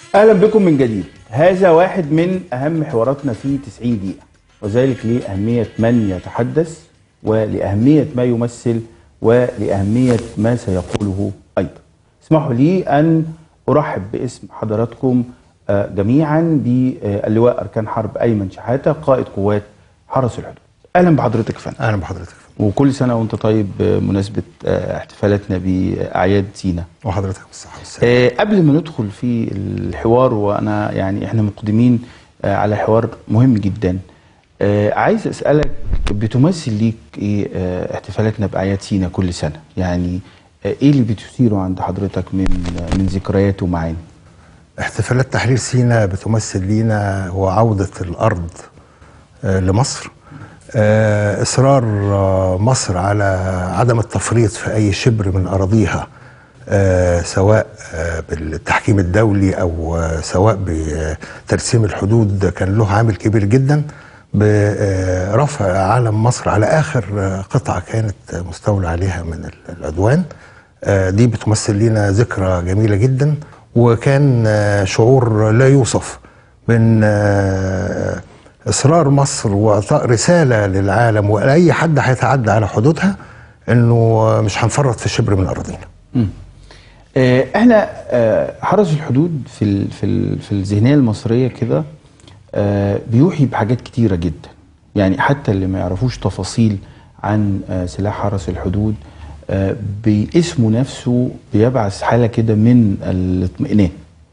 اهلا بكم من جديد هذا واحد من اهم حواراتنا في 90 دقيقه وذلك لاهميه من يتحدث ولاهميه ما يمثل ولاهميه ما سيقوله ايضا اسمحوا لي ان ارحب باسم حضراتكم آه، جميعا باللواء اركان حرب ايمن شحاته قائد قوات حرس الحدود اهلا بحضرتك يا فندم اهلا بحضرتك وكل سنه وانت طيب بمناسبه آه، احتفالاتنا باعياد سينا وحضرتك بالصحه والسلامه آه، قبل ما ندخل في الحوار وانا يعني احنا مقدمين آه، على حوار مهم جدا آه، عايز اسالك بتمثل ليك ايه آه، احتفالاتنا باعياد سينا كل سنه يعني آه، ايه اللي بتثيره عند حضرتك من آه، من ذكريات ومعاني احتفالات تحرير سينا بتمثل لينا هو عوده الارض آه، لمصر آه، اصرار آه، مصر على عدم التفريط في اي شبر من اراضيها آه، سواء آه، بالتحكيم الدولي او آه، سواء بترسيم الحدود كان له عامل كبير جدا برفع علم مصر على اخر آه، قطعه كانت مستولى عليها من ال- العدوان آه، دي بتمثل لنا ذكرى جميله جدا وكان آه، شعور لا يوصف من آه، اصرار مصر واعطاء رساله للعالم ولاي حد هيتعدى على حدودها انه مش هنفرط في شبر من اراضينا مم. آه، احنا آه، حرس الحدود في ال في ال في الذهنيه المصريه كده آه، بيوحي بحاجات كتيره جدا يعني حتى اللي ما يعرفوش تفاصيل عن آه، سلاح حرس الحدود آه، باسمه نفسه بيبعث حاله كده من الاطمئنان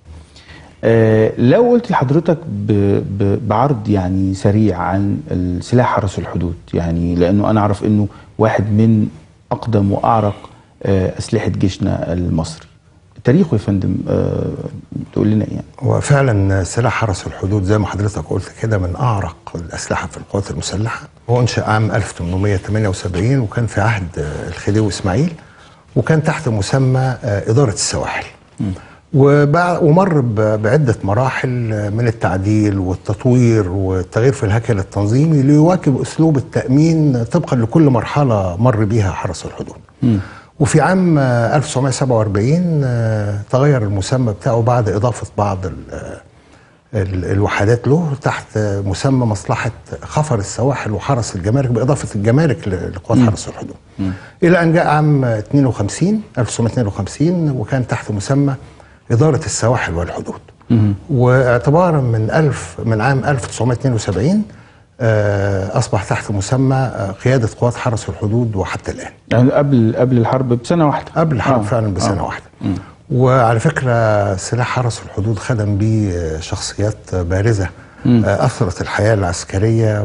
آه، لو قلت لحضرتك ب- ب- بعرض يعني سريع عن السلاح حرس الحدود يعني لانه انا اعرف انه واحد من اقدم واعرق آه، اسلحه جيشنا المصري تاريخه يا فندم آه، تقول لنا ايه يعني وفعلا سلاح حرس الحدود زي ما حضرتك قلت كده من اعرق الاسلحه في القوات المسلحه هو انشا عام 1878 وكان في عهد الخديوي اسماعيل وكان تحت مسمى آه، اداره السواحل وبع- ومر ب- بعده مراحل من التعديل والتطوير والتغيير في الهيكل التنظيمي ليواكب اسلوب التامين طبقا لكل مرحله مر بيها حرس الحدود وفي عام آه، 1947 آه، تغير المسمى بتاعه بعد إضافة بعض ال- آه، ال- الوحدات له تحت آه، مسمى مصلحة خفر السواحل وحرس الجمارك بإضافة الجمارك ل- لقوات حرس الحدود إلى أن جاء عام 52 1952 وكان تحت مسمى إدارة السواحل والحدود واعتبارا من ألف من عام 1972 آه، أصبح تحت مسمى آه، قيادة قوات حرس الحدود وحتى الآن يعني قبل قبل الحرب بسنه واحده قبل الحرب آه. فعلا بسنه آه. واحده وعلى فكره سلاح حرس الحدود خدم بيه شخصيات بارزه آه، اثرت الحياه العسكريه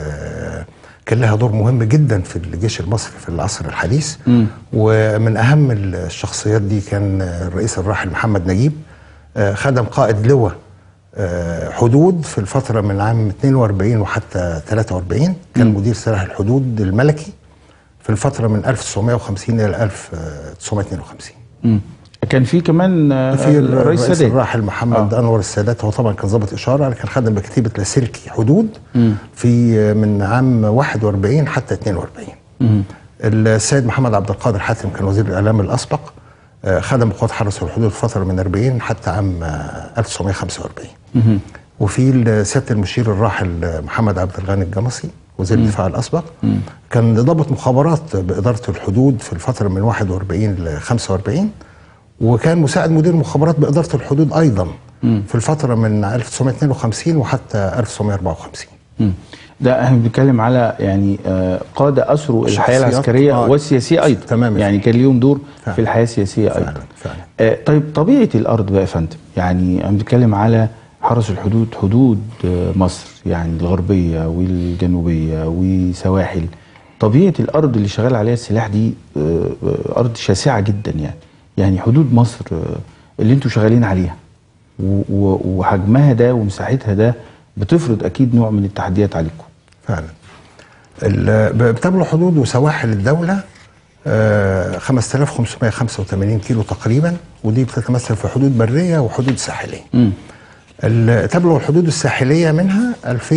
وكان لها دور مهم جدا في الجيش المصري في العصر الحديث ومن اهم الشخصيات دي كان الرئيس الراحل محمد نجيب آه، خدم قائد لواء آه، حدود في الفتره من عام 42 وحتى 43 كان مدير سلاح الحدود الملكي في الفترة من 1950 إلى 1952 مم. كان في كمان آه، في الرئيس الرئيس سادات الراحل محمد آه. آه. أنور السادات هو طبعا كان ضابط إشارة لكن خدم بكتيبة لاسلكي حدود في من عام 41 حتى 42 السيد محمد عبد القادر حاتم كان وزير الإعلام الأسبق آه، خدم قوات حرس الحدود فترة من 40 حتى عام آه، 1945 وفي سياده المشير الراحل آه، محمد عبد الغني الجمصي وزير الدفاع الاسبق كان ضابط مخابرات باداره الحدود في الفتره من 41 ل 45 وكان مساعد مدير مخابرات باداره الحدود ايضا في الفتره من 1952 وحتى 1954 مم. ده احنا بنتكلم على يعني آه، قاده اسروا الحياه شخصيات، العسكريه آه. والسياسيه ايضا تمام. يعني كان ليهم دور فعلا. في الحياه السياسيه ايضا فعلا، فعلا. آه، طيب طبيعه الارض بقى يا فندم يعني احنا بنتكلم على حرس الحدود حدود آه، مصر يعني الغربيه والجنوبيه وسواحل طبيعه الارض اللي شغال عليها السلاح دي آه، آه، ارض شاسعه جدا يعني يعني حدود مصر آه، اللي انتوا شغالين عليها و- و- وحجمها ده ومساحتها ده بتفرض اكيد نوع من التحديات عليكم فعلا ال- بتبلغ حدود وسواحل الدولة آه، 5585 كيلو تقريبا ودي بتتمثل في حدود برية وحدود ساحلية ال- تبلغ الحدود الساحلية منها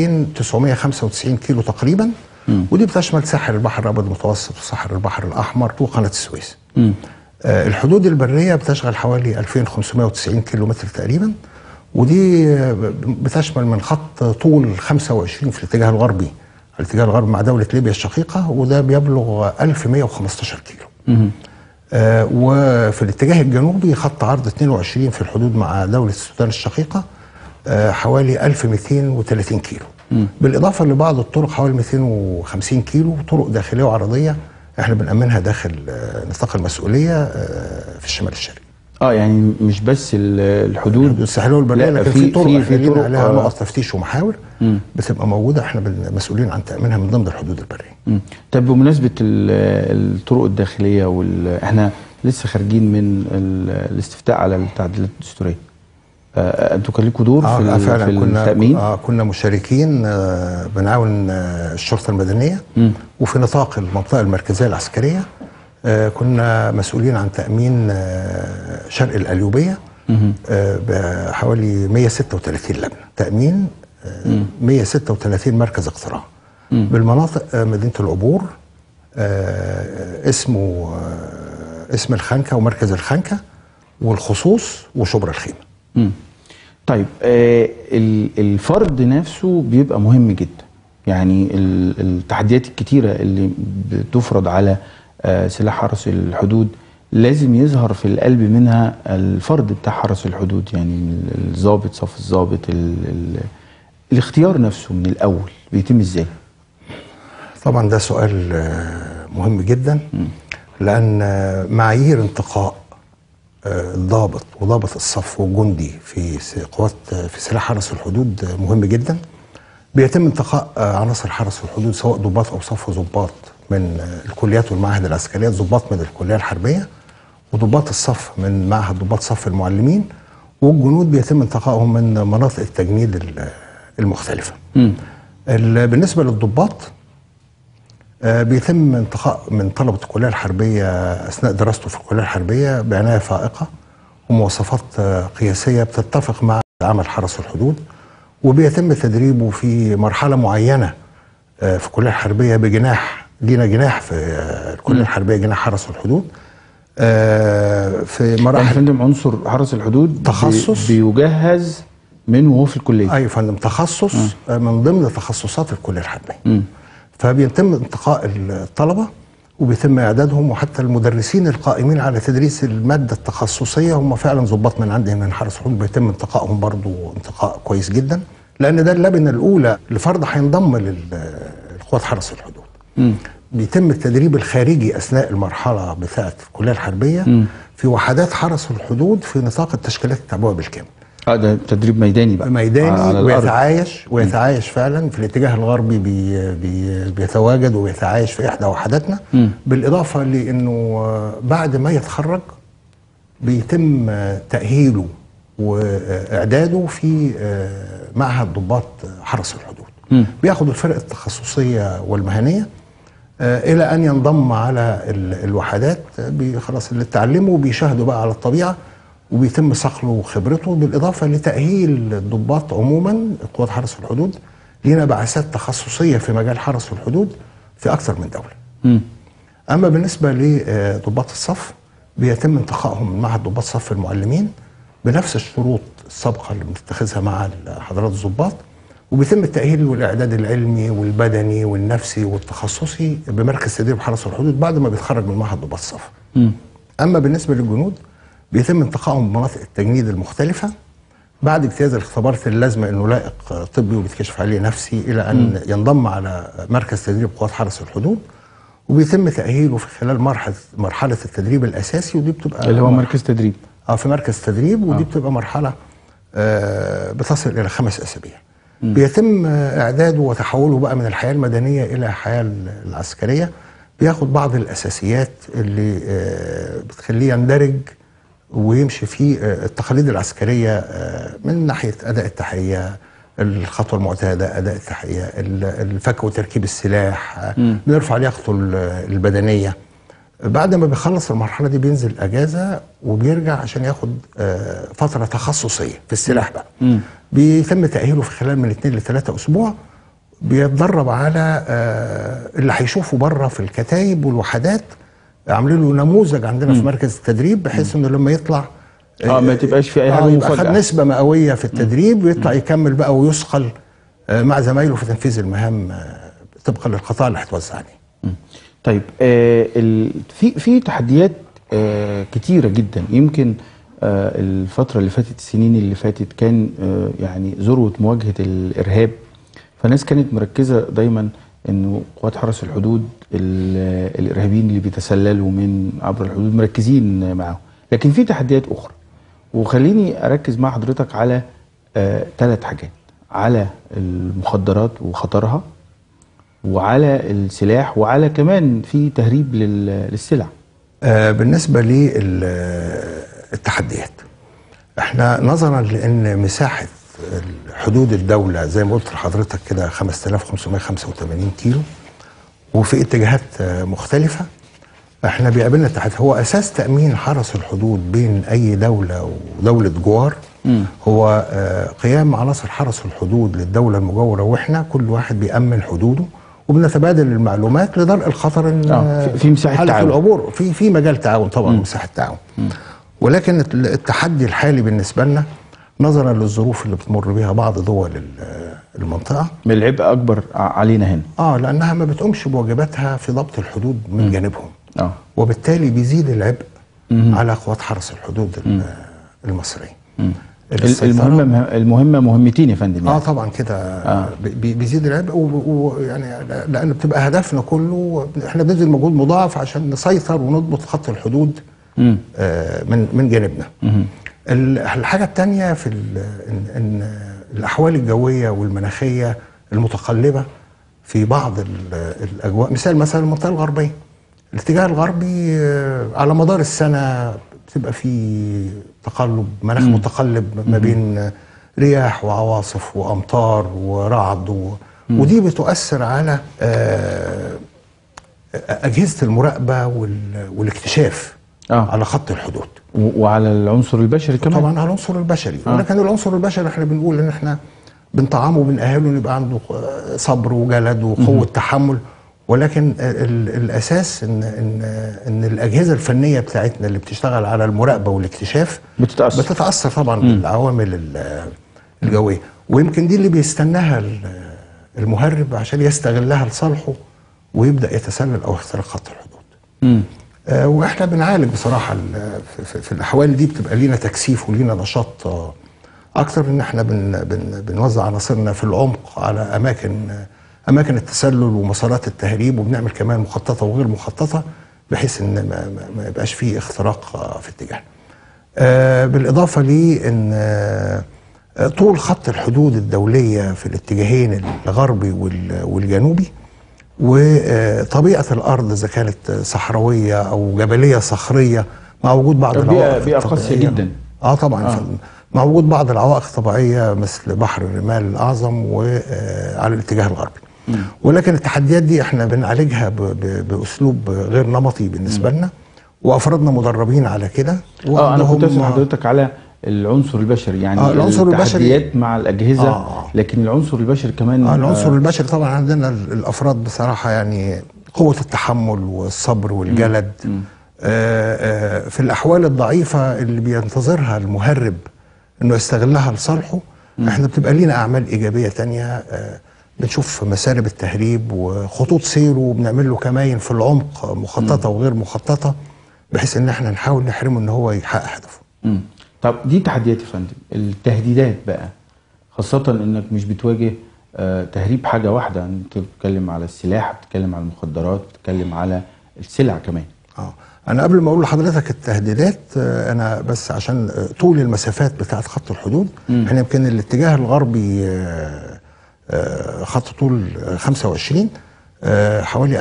2995 كيلو تقريبا ودي بتشمل ساحل البحر الأبيض المتوسط وساحل البحر الأحمر وقناة السويس آه، الحدود البرية بتشغل حوالي 2590 كيلو متر تقريبا ودي آه، بتشمل من خط طول 25 في الاتجاه الغربي الاتجاه الغربي مع دوله ليبيا الشقيقه وده بيبلغ 1115 كيلو آه، وفي الاتجاه الجنوبي خط عرض 22 في الحدود مع دولة السودان الشقيقة آه، حوالي 1230 كيلو بالإضافة لبعض الطرق حوالي 250 كيلو طرق داخلية وعرضية احنا بنأمنها داخل آه، نطاق المسؤولية آه، في الشمال الشرقي اه يعني مش بس ال- الحدود الساحلية والبرية لا، لكن في- في طرق في- احنا في لينا طرق، عليها آه. نقط تفتيش ومحاور بتبقى موجودة احنا بن- مسؤولين عن تأمينها من ضمن الحدود البرية مم. طب بمناسبة ال- الطرق الداخلية وال... احنا لسه خارجين من ال... الاستفتاء على التعديلات الدستورية آه، انتوا كان لكم دور في, اه ال... فعلا في كنا التأمين آه كنا مشاركين آه بنعاون آه الشرطه المدنيه وفي نطاق المنطقه المركزيه العسكريه آه كنا مسؤولين عن تامين آه شرق القليوبيه آه بحوالي 136 لجنه تامين آه 136 مركز اقتراع بالمناطق آه مدينه العبور آه اسمه آه اسم الخنكه ومركز الخنكه والخصوص وشبرا الخيمه مم. طيب آه ال- الفرد نفسه بيبقى مهم جدا يعني ال- التحديات الكتيرة اللي بتفرض على آه سلاح حرس الحدود لازم يظهر في القلب منها الفرد بتاع حرس الحدود يعني ال- الضابط صف الضابط ال- ال- الاختيار نفسه من الأول بيتم ازاي؟ طبعا ده سؤال آه، مهم جدا لان آه، معايير انتقاء آه، الضابط وضابط الصف والجندي في س- قوات آه، في سلاح حرس الحدود آه، مهم جدا بيتم انتقاء آه، عناصر حرس الحدود سواء ضباط او صف ضباط من آه، الكليات والمعاهد العسكريه ضباط من الكليه الحربيه وضباط الصف من معهد ضباط صف المعلمين والجنود بيتم انتقائهم من مناطق التجنيد ال- المختلفه ال- بالنسبه للضباط آه، بيتم انتقاء من طلبة الكلية الحربية أثناء دراسته في الكلية الحربية بعناية فائقة ومواصفات آه، قياسية بتتفق مع عمل حرس الحدود وبيتم تدريبه في مرحلة معينة آه، في الكلية الحربية بجناح لينا جناح في آه، الكلية الحربية جناح حرس الحدود آه، في يعني يا مراحل فندم عنصر حرس الحدود بي- تخصص. بيجهز من وهو في الكلية ايوه يا فندم تخصص آه، من ضمن تخصصات الكليه الحربيه فبيتم انتقاء الطلبه وبيتم اعدادهم وحتى المدرسين القائمين على تدريس الماده التخصصيه هم فعلا ضباط من عندهم من حرس الحدود بيتم انتقائهم برضو انتقاء كويس جدا لان ده اللبنه الاولى لفرد هينضم للقوات حرس الحدود بيتم التدريب الخارجي اثناء المرحله بتاعه الكليه الحربيه في وحدات حرس الحدود في نطاق التشكيلات التعبويه بالكامل اه ده تدريب ميداني بقى ميداني على الأرض. ويتعايش ويتعايش فعلا في الاتجاه الغربي بي بي بيتواجد ويتعايش في احدى وحداتنا بالاضافه لانه آه، بعد ما يتخرج بيتم آه، تاهيله واعداده في آه، معهد ضباط حرس الحدود بياخد الفرق التخصصيه والمهنيه آه، الى ان ينضم على ال- الوحدات آه، بي- خلاص اللي اتعلمه بيشاهدوا بقى على الطبيعه وبيتم صقله وخبرته بالاضافه لتاهيل الضباط عموما قوات حرس الحدود لينا بعثات تخصصيه في مجال حرس الحدود في اكثر من دوله. اما بالنسبه لضباط الصف بيتم انتقائهم من معهد ضباط صف المعلمين بنفس الشروط السابقه اللي بنتخذها مع حضرات الضباط وبيتم التاهيل والاعداد العلمي والبدني والنفسي والتخصصي بمركز تدريب حرس الحدود بعد ما بيتخرج من معهد ضباط الصف. اما بالنسبه للجنود بيتم انتقائهم بمناطق التجنيد المختلفه بعد اجتياز الاختبارات اللازمه انه لائق طبي وبيتكشف عليه نفسي الى ان ينضم على مركز تدريب قوات حرس الحدود وبيتم تاهيله في خلال مرحله مرحله التدريب الاساسي ودي بتبقى اللي هو مرحلة- مركز تدريب اه في مركز تدريب ودي بتبقى مرحله آه بتصل الى خمس اسابيع بيتم آه، اعداده وتحوله بقى من الحياه المدنيه الى الحياه العسكريه بياخد بعض الاساسيات اللي آه بتخليه يندرج ويمشي في آه، التقاليد العسكريه آه، من ناحيه اداء التحيه الخطوه المعتاده اداء التحيه ال- الفك وتركيب السلاح آه، بيرفع لياقته ال- البدنيه بعد ما بيخلص المرحله دي بينزل اجازه وبيرجع عشان ياخد آه، فتره تخصصيه في السلاح بقى بيتم تاهيله في خلال من اثنين لثلاثه اسبوع بيتدرب على آه، اللي هيشوفه بره في الكتايب والوحدات عاملين له نموذج عندنا في مركز التدريب بحيث انه لما يطلع اه ما تبقاش في اي حاجه آه يبقى خد مفاجاه نسبه مئويه في التدريب ويطلع يكمل بقى ويثقل آه، مع زمايله في تنفيذ المهام آه، طبقا للقطاع اللي هيتوزع عليه مم. طيب آه ال... في في تحديات آه كتيره جدا يمكن آه الفتره اللي فاتت السنين اللي فاتت كان آه يعني ذروه مواجهه الارهاب فالناس كانت مركزه دايما انه قوات حرس الحدود ال- الارهابيين اللي بيتسللوا من عبر الحدود مركزين معاهم لكن في تحديات اخرى وخليني اركز مع حضرتك على ثلاث حاجات على المخدرات وخطرها وعلى السلاح وعلى كمان في تهريب لل- للسلع آه، بالنسبة للتحديات احنا نظرا لان مساحة حدود الدولة زي ما قلت لحضرتك كده 5585 كيلو وفي اتجاهات آه، مختلفة احنا بيقابلنا تحت هو اساس تأمين حرس الحدود بين اي دولة ودولة جوار هو آه، قيام عناصر حرس الحدود للدولة المجاورة واحنا كل واحد بيأمن حدوده وبنتبادل المعلومات لدرء الخطر ان آه، في- في مساحة حالة تعاون. العبور في في مجال تعاون طبعا مساحه تعاون ولكن الت- التحدي الحالي بالنسبه لنا نظرا للظروف اللي بتمر بها بعض دول ال- المنطقه من العبء اكبر ع- علينا هنا اه لانها ما بتقومش بواجباتها في ضبط الحدود من جانبهم اه وبالتالي بيزيد العبء على قوات حرس الحدود ال- المصريه ال- السيطرة- المهمه مه- المهمه مهمتين يا فندم اه يعني. طبعا كده بي- بيزيد العبء ويعني لان بتبقى هدفنا كله احنا بنبذل مجهود مضاعف عشان نسيطر ونضبط خط الحدود مم. آه، من من جانبنا. ال- الحاجه الثانيه في ال- ان ان الاحوال الجويه والمناخيه المتقلبه في بعض ال- الاجواء مثال مثلا المنطقه الغربيه. الاتجاه الغربي آه، على مدار السنه بتبقى في تقلب مناخ متقلب ما بين رياح وعواصف وامطار ورعد و... ودي بتؤثر على آه، اجهزه المراقبه وال- والاكتشاف آه. على خط الحدود و- وعلى العنصر البشري كمان طبعا على العنصر البشري آه. ولكن العنصر البشري احنا بنقول ان احنا بنطعمه وبنأهله انه يبقى عنده آه، صبر وجلد وقوه تحمل ولكن ال- الاساس ان ان ان الاجهزه الفنيه بتاعتنا اللي بتشتغل على المراقبه والاكتشاف بتتاثر بتتاثر طبعا بالعوامل ال- الجويه ويمكن دي اللي بيستناها ال- المهرب عشان يستغلها لصالحه ويبدا يتسلل او يخترق خط الحدود مم. آه، واحنا بنعالج بصراحه ال- في, في, في الاحوال دي بتبقى لينا تكثيف ولينا نشاط آه، اكتر ان احنا بن بن بنوزع عناصرنا في العمق على اماكن آه، اماكن التسلل ومسارات التهريب وبنعمل كمان مخططه وغير مخططه بحيث ان ما, ما, ما يبقاش فيه اختراق آه، في اتجاهنا. آه، بالاضافه لان آه، آه، طول خط الحدود الدوليه في الاتجاهين الغربي وال- والجنوبي وطبيعه الارض اذا كانت صحراويه او جبليه صخريه مع وجود بعض بيئة- العوائق بيئة قاسية الطبيعية. جدا. اه طبعا آه. آه. مع وجود بعض العوائق الطبيعيه مثل بحر الرمال الاعظم وعلى الاتجاه الغربي ولكن التحديات دي احنا بنعالجها ب- ب- باسلوب غير نمطي بالنسبه لنا وافرادنا مدربين على كده اه انا كنت وعندهم- اسال حضرتك على العنصر البشري يعني آه، العنصر البشري- التحديات مع الاجهزه آه. لكن العنصر البشري كمان آه العنصر البشري طبعا عندنا ال- الافراد بصراحه يعني قوه التحمل والصبر والجلد آه آه في الاحوال الضعيفه اللي بينتظرها المهرب انه يستغلها لصالحه احنا بتبقى لينا اعمال ايجابيه تانية آه بنشوف مسارب التهريب وخطوط سيره وبنعمل له كماين في العمق مخططه وغير مخططه بحيث ان احنا نحاول نحرمه ان هو يحقق هدفه مم. طب دي تحديات يا فندم التهديدات بقى خاصة انك مش بتواجه آه تهريب حاجة واحدة انت بتتكلم على السلاح بتتكلم على المخدرات بتتكلم على السلع كمان اه انا قبل ما اقول لحضرتك التهديدات آه، انا بس عشان آه، طول المسافات بتاعت خط الحدود احنا يمكن الاتجاه الغربي آه، آه، خط طول آه، 25 آه، حوالي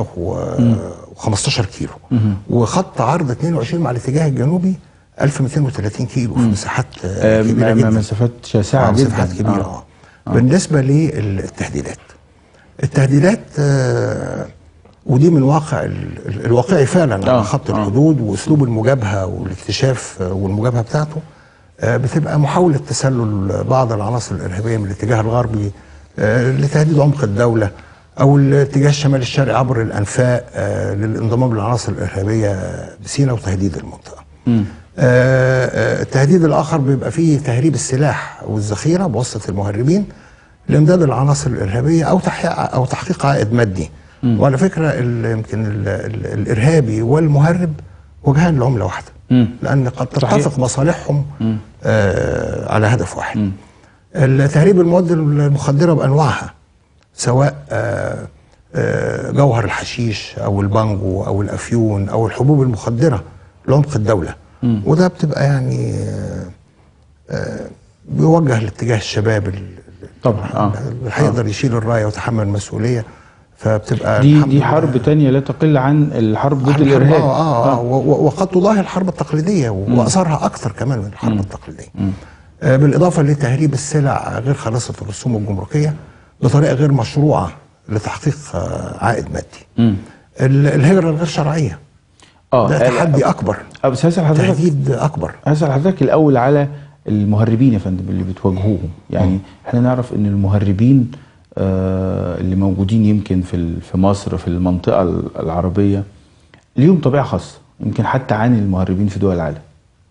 1115 كيلو وخط عرض 22 مع الاتجاه الجنوبي 1230 كيلو في مساحات آه، آه كبيره م- جدا م- مسافات شاسعة آه، جدا مساحات كبيره آه. اه بالنسبه للتهديدات التهديدات آه، ودي من واقع ال- ال- الواقعي فعلا آه، على خط آه. الحدود واسلوب المجابهه والاكتشاف آه، والمجابهه بتاعته آه، بتبقى محاوله تسلل بعض العناصر الارهابيه من الاتجاه الغربي آه، لتهديد عمق الدوله او الاتجاه الشمالي الشرقي عبر الانفاق آه، للانضمام للعناصر الارهابيه بسينا وتهديد المنطقه. آه، آه، التهديد الاخر بيبقى فيه تهريب السلاح والذخيره بواسطه المهربين لامداد العناصر الارهابيه او تحقيق او تحقيق عائد مادي وعلى فكره ال- يمكن ال- ال- الارهابي والمهرب وجهان لعمله واحده مم. لان قد صحيح. تتفق مصالحهم آه على هدف واحد التهريب المواد المخدره بانواعها سواء آه آه جوهر الحشيش او البانجو او الافيون او الحبوب المخدره لعمق الدوله وده بتبقى يعني آه آه بيوجه لاتجاه الشباب ال- طبعا اه اللي هيقدر يشيل الرايه ويتحمل المسؤوليه فبتبقى دي الحمد دي لله حرب تانية لا تقل عن الحرب ضد حرب- الارهاب اه اه, آه. و- و- وقد تضاهي الحرب التقليديه واثارها اكثر كمان من الحرب التقليديه آه بالاضافه لتهريب السلع غير خالصه الرسوم الجمركيه بطريقه غير مشروعه لتحقيق آه عائد مادي مم. ال- الهجره الغير شرعيه اه ده تحدي اكبر آه، بس هسأل حضرتك تهديد اكبر هسأل حضرتك الأول على المهربين يا فندم اللي بتواجهوهم يعني احنا نعرف ان المهربين آه اللي موجودين يمكن في ال- في مصر في المنطقة ال- العربية ليهم طبيعة خاصة يمكن حتى عن المهربين في دول العالم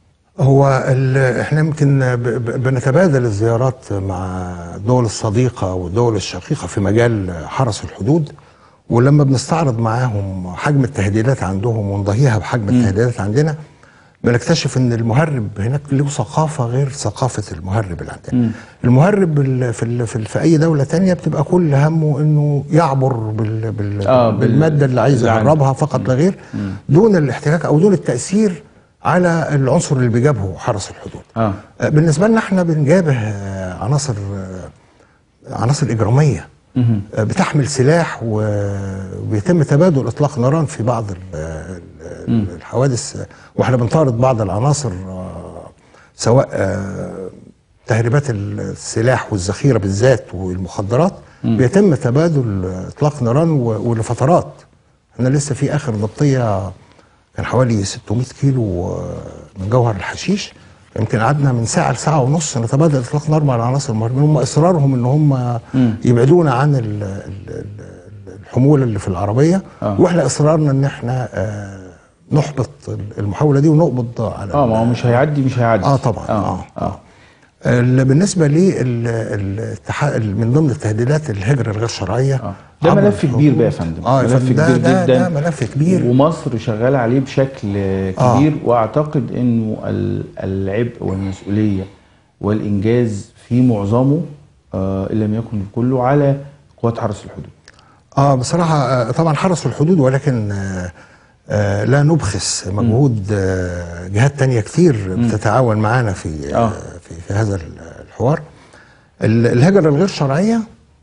هو ال- احنا يمكن ب- ب- بنتبادل الزيارات مع الدول الصديقة والدول الشقيقة في مجال حرس الحدود ولما بنستعرض معاهم حجم التهديدات عندهم ونضاهيها بحجم التهديدات عندنا بنكتشف ان المهرب هناك له ثقافة غير ثقافة المهرب اللي عندنا المهرب ال- في, ال- في, ال- في اي دولة تانية بتبقى كل همه انه يعبر بال بال آه، بال- بالمادة اللي عايز اللي عنده. يهربها فقط لا غير دون الاحتكاك او دون التأثير على العنصر اللي بيجابهه حرس الحدود اه آه، بالنسبه لنا احنا بنجابه آه، عناصر آه، عناصر اجراميه مهم. آه، بتحمل سلاح و- وبيتم تبادل اطلاق نيران في بعض ال- ال- الحوادث آه، واحنا بنطارد بعض العناصر آه، سواء آه، تهريبات السلاح والذخيره بالذات والمخدرات بيتم تبادل اطلاق نيران و- ولفترات احنا لسه في اخر ضبطيه كان حوالي 600 كيلو آه، من جوهر الحشيش يمكن قعدنا من ساعه لساعه ونص نتبادل اطلاق نار مع العناصر المهربين هم اصرارهم ان هم يبعدونا عن ال- ال- ال- الحموله اللي في العربيه آه. واحنا اصرارنا ان احنا آه، نحبط المحاوله دي ونقبض على اه ما هو مش هيعدي مش هيعدي اه طبعا اه اه, اه, آه. ال- بالنسبه لي ال- ال- التح- ال- من ضمن التهديدات الهجره الغير شرعيه آه. ده عبر ملف الحدود. كبير بقى يا فندم اه يا ملف فندم، ده كبير ده, جدا ده ملف كبير ومصر شغاله عليه بشكل آه. كبير واعتقد انه ال- العبء والمسؤوليه والانجاز في معظمه آه ان لم يكن كله على قوات حرس الحدود اه بصراحه آه، طبعا حرسوا الحدود ولكن آه آه لا نبخس مجهود آه جهات تانية كتير بتتعاون معانا في آه. آه في, في هذا الحوار ال- الهجره الغير شرعيه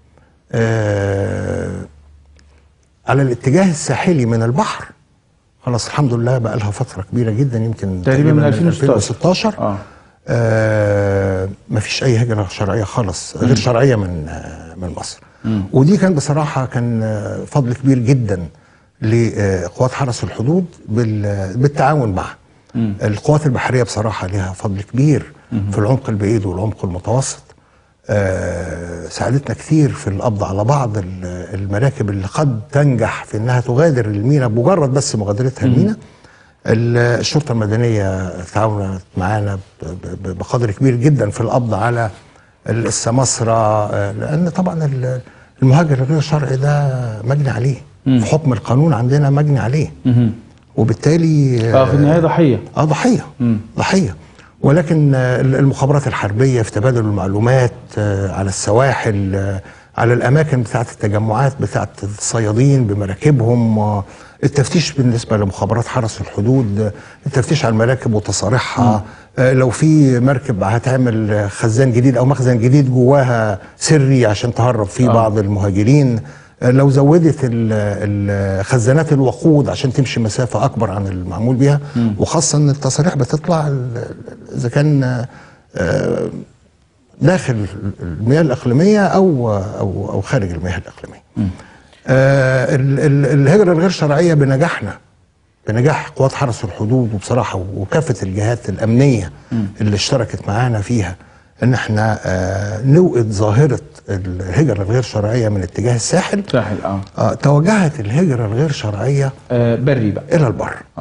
آه على الاتجاه الساحلي من البحر خلاص الحمد لله بقى لها فتره كبيره جدا يمكن تقريباً من 2016. 2016 اه آه ما فيش اي هجره شرعيه خالص غير شرعيه من آه من مصر ودي كان بصراحه كان آه، فضل كبير جدا لقوات حرس الحدود بال- بالتعاون معها القوات البحريه بصراحه لها فضل كبير في العمق البعيد والعمق المتوسط آه، ساعدتنا كثير في القبض على بعض ال- المراكب اللي قد تنجح في انها تغادر المينا بمجرد بس مغادرتها المينا ال- الشرطه المدنيه تعاونت معانا ب- ب- بقدر كبير جدا في القبض على ال- السماسره آه، لان طبعا ال- المهاجر الغير الشرعي ده مجني عليه في حكم القانون عندنا مجني عليه وبالتالي اه في النهايه ضحيه اه ضحيه ضحيه ولكن آه، المخابرات الحربيه في تبادل المعلومات آه، على السواحل آه، على الاماكن بتاعه التجمعات بتاعه الصيادين بمراكبهم آه، التفتيش بالنسبه لمخابرات حرس الحدود آه، التفتيش على المراكب وتصاريحها آه، لو في مركب هتعمل آه، خزان جديد او مخزن جديد جواها سري عشان تهرب فيه آه. بعض المهاجرين آه، لو زودت ال- ال- خزانات الوقود عشان تمشي مسافه اكبر عن المعمول بيها وخاصه ان التصاريح بتطلع ال- ال- اذا كان آه، داخل المياه الاقليميه او او او خارج المياه الاقليميه. آه، ال- ال- الهجره الغير شرعيه بنجاحنا بنجاح قوات حرس الحدود وبصراحه وكافه الجهات الامنيه اللي اشتركت معانا فيها ان احنا آه، نوقد ظاهره الهجره الغير شرعيه من اتجاه الساحل ساحل اه, آه، توجهت الهجره الغير شرعيه آه بري بقى الى البر اه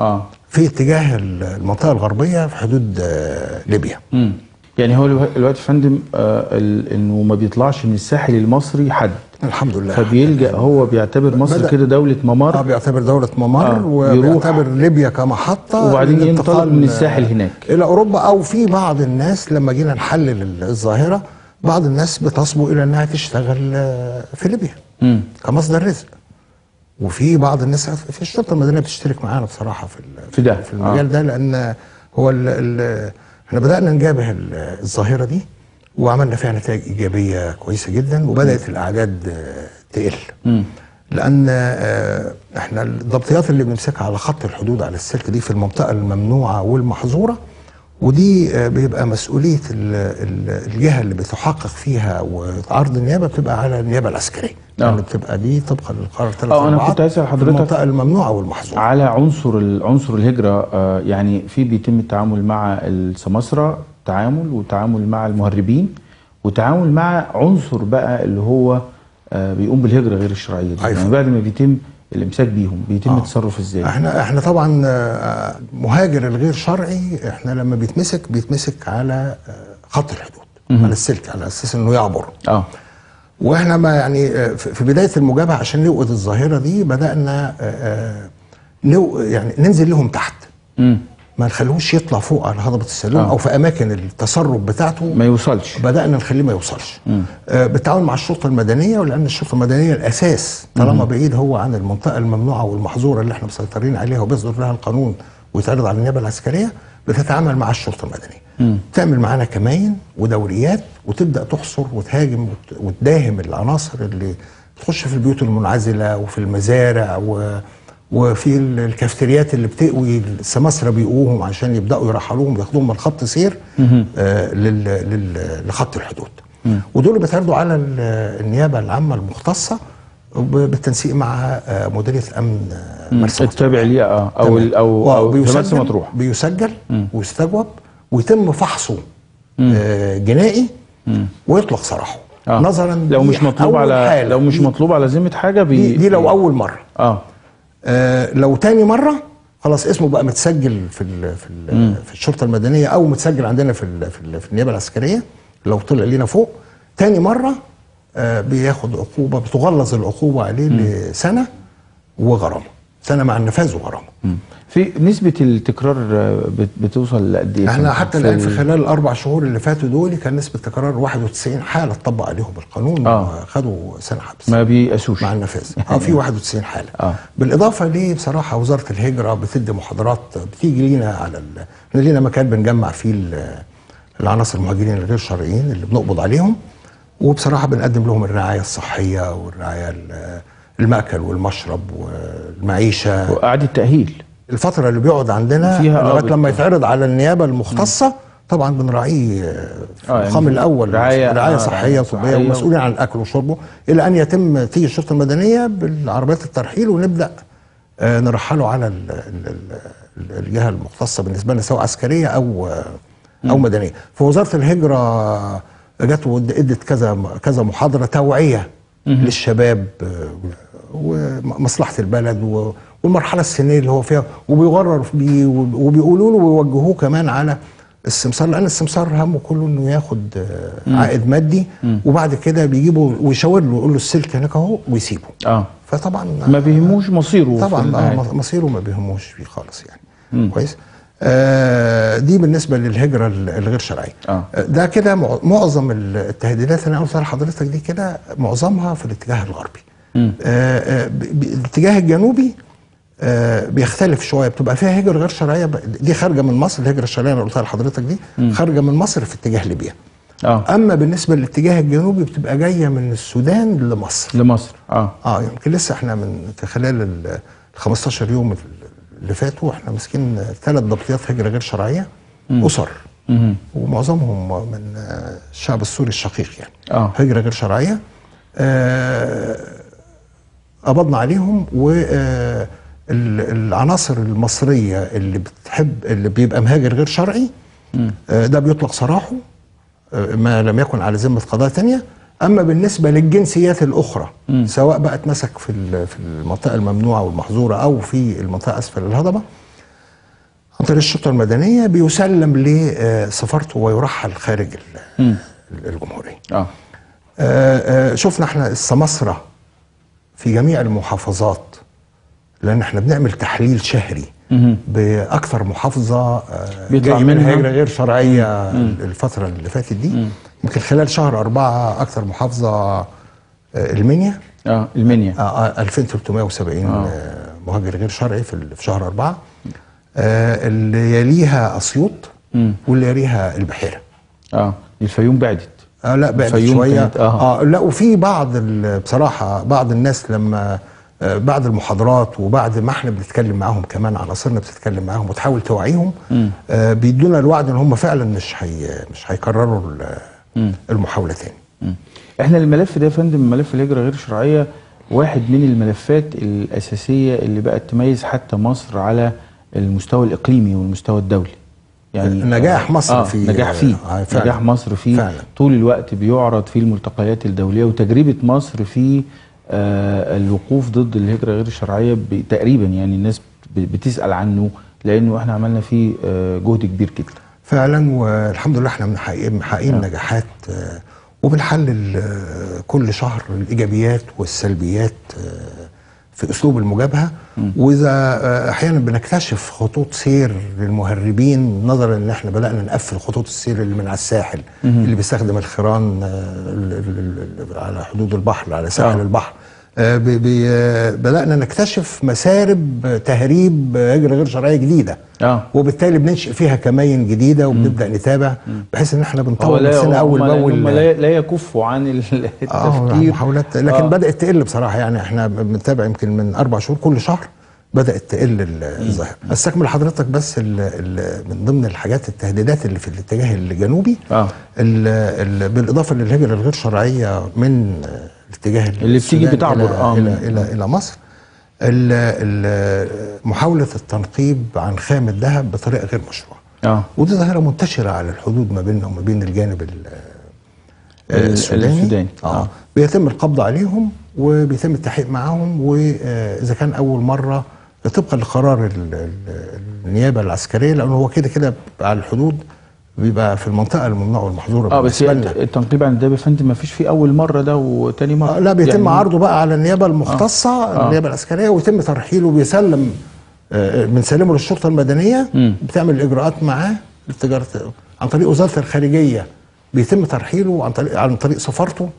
في اتجاه المنطقه الغربيه في حدود آه، ليبيا مم. يعني هو الو- دلوقتي يا فندم آه ال- انه ما بيطلعش من الساحل المصري حد الحمد لله فبيلجأ هو بيعتبر مصر بدأ- كده دولة اه ممر بيعتبر دولة ممر آه، وبيعتبر ليبيا كمحطة وبعدين للانتقال ينطلق من الساحل هناك. إلى أوروبا أو في بعض الناس لما جينا نحلل الظاهرة بعض الناس بتصبو إلى أنها تشتغل آه، في ليبيا مم. كمصدر رزق وفي بعض الناس في الشرطة المدنية بتشترك معانا بصراحة في ال- في ده. في المجال ده لأن هو ال ال احنا بدأنا نجابه ال- الظاهرة دي وعملنا فيها نتائج إيجابية كويسة جدا وبدأت الأعداد آه، تقل مم. لان آه، احنا الضبطيات اللي بنمسكها على خط الحدود على السلك دي في المنطقه الممنوعه والمحظوره ودي آه، بيبقى مسؤوليه ال- ال- الجهه اللي بتحقق فيها وعرض النيابه بتبقى على النيابه العسكريه آه. يعني بتبقى دي طبقا للقرار 3 آه، أنا كنت عايز أسأل حضرتك- المنطقه الممنوعه والمحظوره على عنصر ال- عنصر الهجرة آه يعني في بيتم التعامل مع السماسرة تعامل وتعامل مع المهربين وتعامل مع عنصر بقى اللي هو آه بيقوم بالهجرة غير الشرعية دي أيوة. يعني بعد ما بيتم الامساك بيهم بيتم آه. التصرف ازاي؟ احنا احنا طبعا آه، مهاجر الغير شرعي احنا لما بيتمسك بيتمسك على آه، خط الحدود على السلك على اساس انه يعبر اه واحنا ما يعني آه، في في بدايه المجابهه عشان نوقد الظاهره دي بدانا آه، آه، نو يعني ننزل لهم تحت مم. ما نخليهوش يطلع فوق على هضبه السلوم آه. او في اماكن التسرب بتاعته ما يوصلش بدانا نخليه ما يوصلش آه بالتعاون مع الشرطه المدنيه ولان الشرطه المدنيه الاساس طالما بعيد هو عن المنطقه الممنوعه والمحظوره اللي احنا مسيطرين عليها وبيصدر لها القانون ويتعرض على النيابه العسكريه بتتعامل مع الشرطه المدنيه تعمل معانا كماين ودوريات وتبدا تحصر وتهاجم وت- وتداهم العناصر اللي تخش في البيوت المنعزله وفي المزارع و وفي ال- الكافتريات اللي بتقوي السماسرة بيقوهم عشان يبداوا يرحلوهم وياخدوهم من خط سير آه لل لل لخط الحدود ودول بيتعرضوا على ال- النيابه العامه المختصه وب- بالتنسيق مع آه مديريه امن آه، مرسى مطروح. التابع ليه اه او تمام. ال- او او في وبيسجل- مرسى مطروح بيسجل ويستجوب ويتم فحصه آه جنائي ويطلق سراحه آه. نظرا لو دي مش مطلوب أول على حالة. لو مش دي- مطلوب على ذمة حاجة بي دي, دي لو اول مره اه آه لو تاني مره خلاص اسمه بقى متسجل في ال في ال في الشرطه المدنيه او متسجل عندنا في ال في, ال في النيابه العسكريه لو طلع لينا فوق تاني مره آه بياخد عقوبه بتغلظ العقوبه عليه لسنه وغرامه سنه مع النفاذ وغرامه في نسبة التكرار آه، بت- بتوصل لقد ايه؟ احنا في- حتى في الان في ال- خلال الاربع شهور اللي فاتوا دول كان نسبه تكرار 91 حاله اتطبق عليهم القانون آه. وخدوا سنه حبس ما بيقاسوش مع النفاذ اه في 91 حاله آه. بالاضافه ليه بصراحه وزاره الهجره بتدي محاضرات بتيجي لينا على ال... إحنا لينا مكان بنجمع فيه ال- العناصر المهاجرين الغير شرعيين اللي بنقبض عليهم وبصراحه بنقدم لهم الرعايه الصحيه والرعايه ال- المأكل والمشرب والمعيشه وإعادة تأهيل الفتره اللي بيقعد عندنا فيها لغايه قابض. لما يتعرض على النيابه المختصه طبعا بنراعيه في آه، يعني المقام الاول رعاية- رعايه آه، صحيه رعاية وطبيه صحية. ومسؤولين عن الاكل وشربه الى ان يتم تيجي الشرطه المدنيه بالعربيات الترحيل ونبدا آه، نرحله على ال- ال- ال- الجهه المختصه بالنسبه لنا سواء عسكريه او آه، او مدنيه فوزاره الهجره جت وادت كذا كذا محاضره توعيه للشباب آه، ومصلحه البلد و- والمرحله السنيه اللي هو فيها وبيغرر بيه وبيقولوا له ويوجهوه كمان على السمسار لان السمسار همه كله انه ياخد آه، عائد مادي وبعد كده بيجيبوا ويشاور له يقول له السلك هناك اهو ويسيبه اه فطبعا ما بيهموش مصيره في طبعا النهاية. آه مصيره ما بيهموش فيه خالص يعني كويس آه دي بالنسبه للهجره ال- الغير شرعيه آه. آه. ده كده مع- معظم التهديدات اللي انا قلتها لحضرتك دي كده معظمها في الاتجاه الغربي آه آه ب- ب- الاتجاه الجنوبي آه بيختلف شويه بتبقى فيها هجره غير شرعيه ب- دي خارجه من مصر الهجره الشرعيه اللي قلتها لحضرتك دي خارجه من مصر في اتجاه ليبيا اه اما بالنسبه للاتجاه الجنوبي بتبقى جايه من السودان لمصر لمصر اه اه يمكن لسه احنا من في خلال ال 15 يوم اللي فاتوا احنا ماسكين ثلاث ضبطيات هجره غير شرعيه اسر مهم. ومعظمهم من آه، الشعب السوري الشقيق يعني آه. هجره غير شرعيه آه، قبضنا عليهم و آه، ال- العناصر المصريه اللي بتحب اللي بيبقى مهاجر غير شرعي آه، ده بيطلق سراحه آه، ما لم يكن على ذمه قضايا تانية اما بالنسبه للجنسيات الاخرى سواء بقى اتمسك في ال- في المنطقه الممنوعه والمحظوره او في المنطقه اسفل الهضبه عن طريق الشرطه المدنيه بيسلم لسفارته ويرحل خارج ال- الجمهوريه اه آه، آه، شفنا احنا السماسرة في جميع المحافظات لان احنا بنعمل تحليل شهري باكثر محافظه آه، بيطلع جاي منها منها- هجره غير شرعيه الفتره اللي فاتت دي يمكن خلال شهر أربعة اكثر محافظه آه، المنيا اه المنيا آه، آه، 2370 آه، مهاجر غير شرعي في ال- في شهر أربعة آه، اللي يليها اسيوط واللي يليها البحيره اه الفيوم بعدت اه لا بعد الفيوم شويه كانت- آه. اه لا وفي بعض ال- بصراحه بعض الناس لما آه، بعد المحاضرات وبعد ما احنا بنتكلم معاهم كمان عناصرنا بتتكلم معاهم وتحاول توعيهم آه بيدونا الوعد ان هم فعلا مش هي مش هيكرروا ال- المحاوله تاني مم. احنا الملف ده يا فندم ملف الهجره غير الشرعيه واحد من الملفات الاساسيه اللي بقت تميز حتى مصر على المستوى الاقليمي والمستوى الدولي يعني نجاح مصر آه فيه. نجاح فيه آه، فعلا. نجاح مصر فيه فعلا. طول الوقت بيعرض في الملتقيات الدوليه وتجربه مصر في آه الوقوف ضد الهجره غير الشرعيه ب- تقريبا يعني الناس ب- بتسال عنه لانه احنا عملنا فيه آه جهد كبير جدا فعلا والحمد لله احنا محققين محققين نجاحات آه، وبنحلل آه، كل شهر الايجابيات والسلبيات آه، في اسلوب المجابهه واذا آه، احيانا بنكتشف خطوط سير للمهربين نظرا ان احنا بدانا نقفل خطوط السير اللي من على الساحل اللي بيستخدم الخيران آه، ال- ال- ال- على حدود البحر على ساحل آه. البحر آه، بي- بي- آه، بدانا نكتشف مسارب آه، تهريب آه، هجره غير شرعيه جديده اه وبالتالي بننشئ فيها كماين جديده وبنبدا نتابع بحيث ان احنا هو بنطور لا نفسنا اول هم لا- هم باول لا, لا يكفوا عن ال- اه التفكير محاولات لكن آه. بدات تقل بصراحه يعني احنا بنتابع يمكن من اربع شهور كل شهر بدات تقل ال- الظاهره استكمل حضرتك بس ال ال من ضمن الحاجات التهديدات اللي في الاتجاه الجنوبي آه. ال ال بالاضافه للهجره الغير شرعيه من الاتجاه اللي بتيجي السودان بتعبر، الى آه. الى الى, إلى مصر ال- ال- محاوله التنقيب عن خام الذهب بطريقه غير مشروعه اه ودي ظاهره منتشره على الحدود ما بيننا وما بين الجانب ال- ال- السوداني السوداني. اه آه. بيتم القبض عليهم وبيتم التحقيق معاهم واذا كان اول مره طبقا لقرار ال- ال- النيابه العسكريه لانه هو كده كده على الحدود بيبقى في المنطقه الممنوعه والمحظوره اه بس بالنسبه لنا التنقيب عن الدب يا فندم ما فيش فيه اول مره ده وتاني مره آه لا بيتم يعني عرضه بقى على النيابه المختصه آه. النيابه العسكريه ويتم ترحيله بيسلم آه، بنسلمه للشرطه المدنيه مم. بتعمل الاجراءات معاه للتجاره عن طريق وزاره الخارجيه بيتم ترحيله عن طريق عن طريق سفارته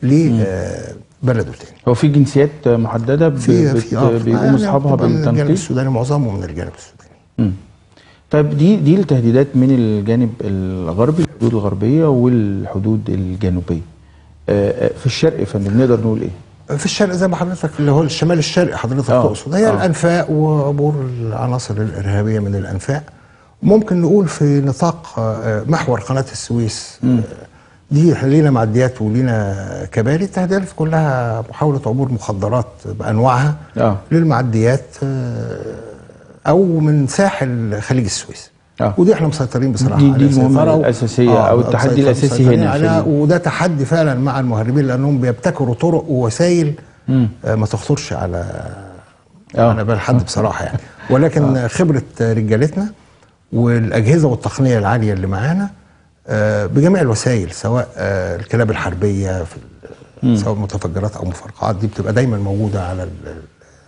لبلده تاني هو في جنسيات محدده ب- في بت- في اه بيقوموا يعني اصحابها بتبقى من الجانب بالتنقيب السوداني معظمهم من الجانب السوداني مم. طيب دي دي التهديدات من الجانب الغربي الحدود الغربيه والحدود الجنوبيه آه، آه، في الشرق يا فندم نقدر نقول ايه في الشرق زي ما حضرتك اللي هو الشمال الشرقي حضرتك آه. تقصد هي آه. الانفاق وعبور العناصر الارهابيه من الانفاق ممكن نقول في نطاق آه، محور قناه السويس آه، دي احنا لينا معديات ولينا كباري التهديدات كلها محاوله عبور مخدرات بانواعها اه للمعديات آه، او من ساحل خليج السويس آه. ودي احنا مسيطرين بصراحه دي- دي عليها المهمة سيطرة و- الأساسية أو التحدي مسيطر- الأساسي مسيطرين هنا في عليها ال- وده تحدي فعلا مع المهربين لانهم بيبتكروا طرق ووسائل مم. آه، ما تخطرش على آه. على بال حد بصراحه يعني ولكن خبره رجالتنا والاجهزه والتقنيه العاليه اللي معانا آه، بجميع الوسائل سواء آه، الكلاب الحربيه في ال- سواء متفجرات او مفرقعات دي بتبقى دايما موجوده على ال-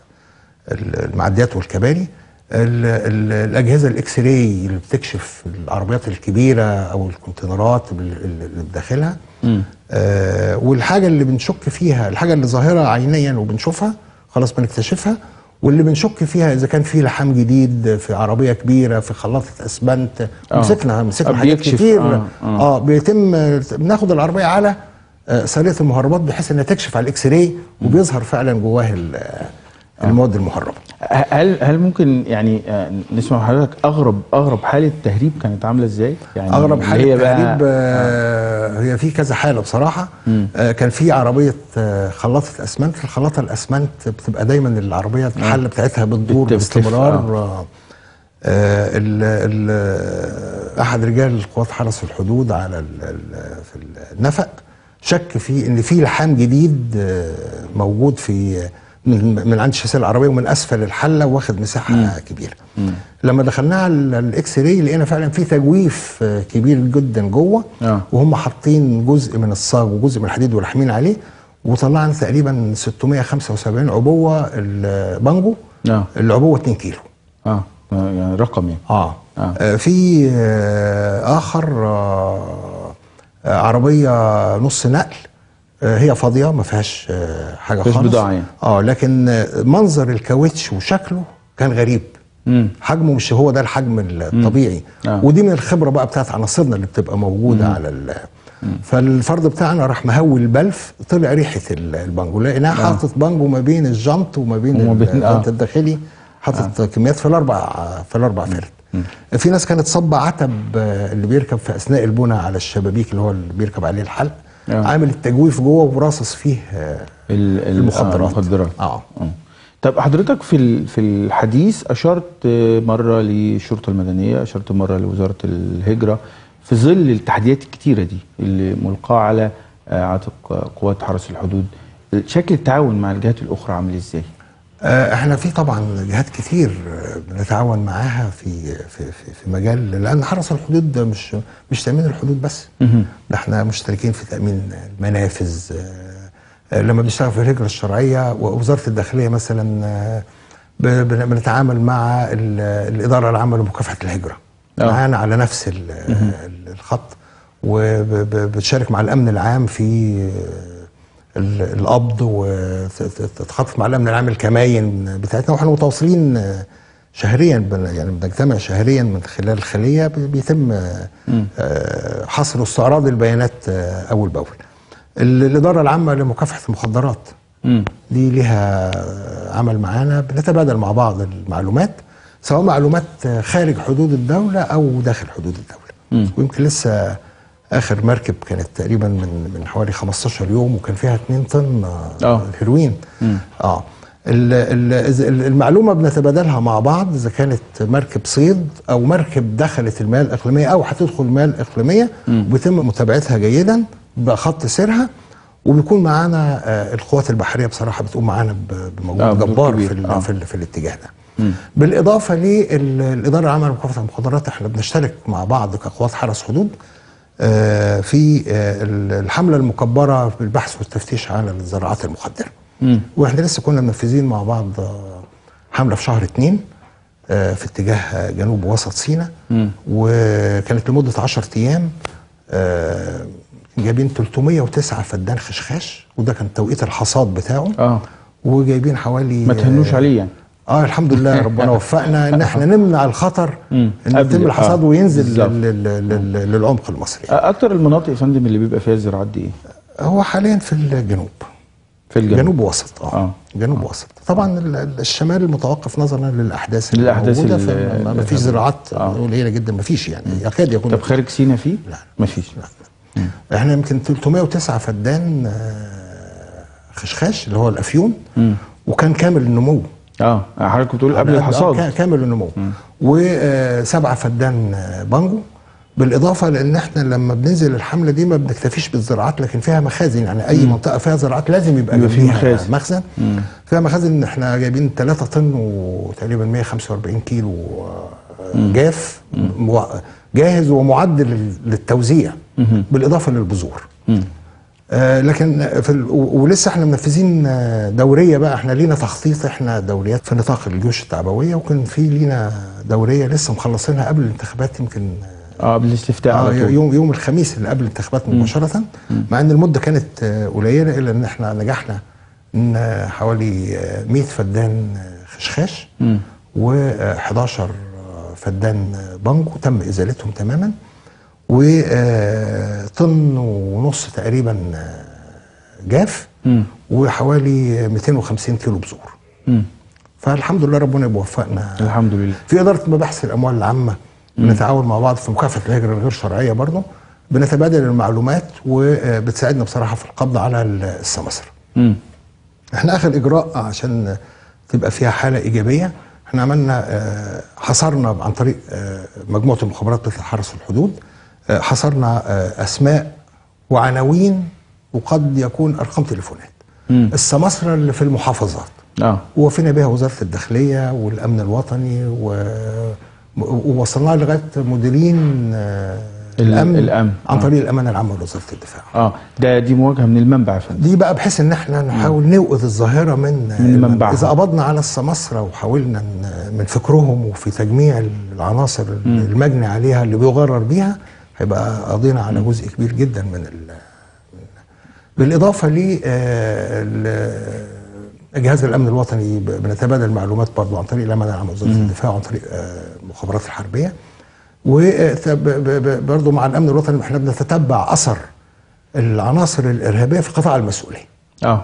ال- المعديات والكباري ال- ال- الاجهزه الاكس راي اللي بتكشف العربيات الكبيره او الكونتينرات اللي اللي بداخلها آه والحاجه اللي بنشك فيها الحاجه اللي ظاهره عينيا وبنشوفها خلاص بنكتشفها واللي بنشك فيها اذا كان في لحام جديد في عربيه كبيره في خلاطه اسمنت آه. مسكنا مسكنا آه، حاجات بيكشف. كتير آه، اه, آه. آه بيتم بناخد العربيه على آه، سريه المهربات بحيث انها تكشف على الاكس راي وبيظهر فعلا جواها ال- المواد المهربه هل هل ممكن يعني آه، نسمع من حضرتك اغرب اغرب حاله تهريب كانت عامله ازاي؟ يعني اغرب اللي حاله هي بقى- تهريب آه هي في كذا حاله بصراحه آه كان في عربيه آه خلاطه اسمنت الخلاطه الاسمنت بتبقى دايما العربيه الحله بتاعتها بتدور بت- بتلف، باستمرار آه. آه. آه ال ال احد رجال القوات حرس الحدود على ال ال في النفق شك في ان في لحام جديد آه، موجود في من من عند الشاسيه العربيه ومن اسفل الحله واخد مساحه كبيره لما دخلناها على الاكس راي لقينا فعلا في تجويف آه، كبير جدا جوه آه. وهم حاطين جزء من الصاج وجزء من الحديد ولاحمين عليه وطلعنا تقريبا 675 عبوه البانجو آه. العبوه 2 كيلو اه آه، يعني رقم يعني اه, آه. آه. في آه اخر آه آه، عربيه نص نقل آه هي فاضيه ما فيهاش آه حاجه مفيهاش خالص بضاعة يعني. اه لكن آه، منظر الكاوتش وشكله كان غريب مم. حجمه مش هو ده الحجم الطبيعي آه. ودي من الخبره بقى بتاعت عناصرنا اللي بتبقى موجوده على ال فالفرد بتاعنا راح مهوي البلف طلع ريحه ال- البانجو لقيناه حاطط بانجو ما بين الجنط وما بين وما بين- آه. الجنط الداخلي حاطط كميات في الاربع في الاربع فرد في ناس كانت صب عتب آه، اللي بيركب في اثناء البناء على الشبابيك اللي هو اللي بيركب عليه الحلق آه. عامل التجويف جوه وراصص فيه آه، ال- ال- المخدرات. آه، المخدرات اه آه. طب حضرتك في ال- في الحديث اشرت آه، مره للشرطه المدنيه اشرت مره لوزاره الهجره في ظل التحديات الكتيره دي اللي ملقاه على آه، عاتق آه، قوات حرس الحدود شكل التعاون مع الجهات الاخرى عامل ازاي؟ آه، احنا في طبعا جهات كتير آه، بنتعاون معاها في في في, في مجال لان حرس الحدود ده مش مش تامين الحدود بس مهم. ده احنا مشتركين في تامين المنافذ آه، آه، لما بنشتغل في الهجره الشرعيه ووزاره الداخليه مثلا آه، ب- بن- بنتعامل مع ال- الاداره العامه لمكافحه الهجره آه. معانا على نفس ال- ال- الخط وبتشارك مع الامن العام في آه، ال- القبض وتتخطط مع الامن العام الكماين بتاعتنا واحنا متواصلين آه، شهريا بن- يعني بنجتمع شهريا من خلال الخليه بي- بيتم آه، آه، حصر واستعراض البيانات آه، اول باول. ال- الاداره العامه لمكافحه المخدرات مم. دي ليها عمل معانا بنتبادل مع بعض المعلومات سواء معلومات خارج حدود الدولة أو داخل حدود الدولة مم. ويمكن لسه آخر مركب كانت تقريبا من من حوالي 15 يوم وكان فيها 2 طن آه. هيروين اه ال- ال- ال- المعلومة بنتبادلها مع بعض إذا كانت مركب صيد أو مركب دخلت المياه الإقليمية أو هتدخل المياه الإقليمية وبيتم متابعتها جيدا بخط سيرها وبيكون معانا آه، القوات البحريه بصراحه بتقوم معانا ب- آه، بمجهود بدور جبار كبير. في ال- آه. في, ال- في الاتجاه ده. بالاضافه للاداره العامه لمكافحه المخدرات احنا بنشترك مع بعض كقوات حرس حدود آه، في آه، ال- الحمله المكبره في البحث والتفتيش على الزراعات المخدره. مم. واحنا لسه كنا منفذين مع بعض آه، حمله في شهر اتنين آه، في اتجاه آه، جنوب وسط سيناء وكانت لمده 10 ايام آه، جايبين 309 فدان خشخاش وده كان توقيت الحصاد بتاعه اه وجايبين حوالي ما تهنوش عليه يعني اه الحمد لله ربنا وفقنا ان احنا نمنع الخطر مم. ان قبل- يتم الحصاد آه، وينزل بالظبط. لل- لل- لل- للعمق المصري آه، اكتر المناطق يا فندم اللي بيبقى فيها الزراعات دي ايه؟ هو حاليا في الجنوب في الجنوب جنوب وسط اه, آه. جنوب وسط طبعا ال- ال- الشمال متوقف نظرا للاحداث اللي للأحداث موجودة، اللي- فما- ما اللي- فيش زراعات آه. قليله جدا ما فيش يعني يكاد يكون طب خارج سينا فيه؟ لا. مفيش احنا يمكن 309 فدان آه، خشخاش اللي هو الافيون وكان كامل النمو اه حضرتك بتقول قبل آه، الحصاد كا- كامل النمو وسبعة فدان آه، بانجو بالاضافه لان احنا لما بننزل الحمله دي ما بنكتفيش بالزراعات لكن فيها مخازن يعني اي منطقه فيها زراعات لازم يبقى يبقى في جنبيها مخازن. مخزن فيها مخازن احنا جايبين 3 طن وتقريبا 145 كيلو آه، جاف مو- جاهز ومعد لل- للتوزيع بالاضافه للبذور آه لكن في ال... و- ولسه احنا منفذين آه، دوريه بقى احنا لينا تخطيط احنا دوريات في نطاق الجيوش التعبويه وكان في لينا دوريه لسه مخلصينها قبل الانتخابات يمكن اه قبل الاستفتاء آه على طول يوم يوم الخميس اللي قبل الانتخابات مباشره مع ان المده كانت آه، قليله الا ان احنا نجحنا ان آه، حوالي آه، 100 فدان آه، خشخاش و11 فدان آه، بانجو تم ازالتهم تماما وطن ونص تقريبا آه، جاف وحوالي 250 كيلو بذور مم. فالحمد لله ربنا بيوفقنا الحمد لله في اداره مباحث الاموال العامه بنتعاون مع بعض في مكافحه الهجره الغير شرعيه برضه بنتبادل المعلومات وبتساعدنا بصراحه في القبض على السماسره. مم. احنا اخر اجراء عشان تبقى فيها حاله ايجابيه احنا عملنا آه، حصرنا عن طريق آه، مجموعه المخابرات بتاعت حرس الحدود آه، حصرنا آه، اسماء وعناوين وقد يكون ارقام تليفونات مم. السماسره اللي في المحافظات اه ووفينا بها وزاره الداخليه والامن الوطني و... ووصلنا لغايه مديرين آه، ال- الامن الأمن. عن آه. طريق الامانه العامه لوزاره الدفاع اه ده دي مواجهه من المنبع يا فندم دي بقى بحيث ان احنا نحاول نوقظ الظاهره من من منبعها. اذا قبضنا على السماسره وحاولنا ن- من فكرهم وفي تجميع العناصر المجني عليها اللي بيغرر بيها هيبقى قضينا على جزء كبير جدا من ال بالاضافه ل جهاز الامن الوطني ب- بنتبادل معلومات برضو عن طريق الامانه العامه وزاره الدفاع وعن طريق آه، المخابرات الحربيه وبرضو مع الامن الوطني احنا بنتتبع اثر العناصر الارهابيه في قطاع المسؤوليه اه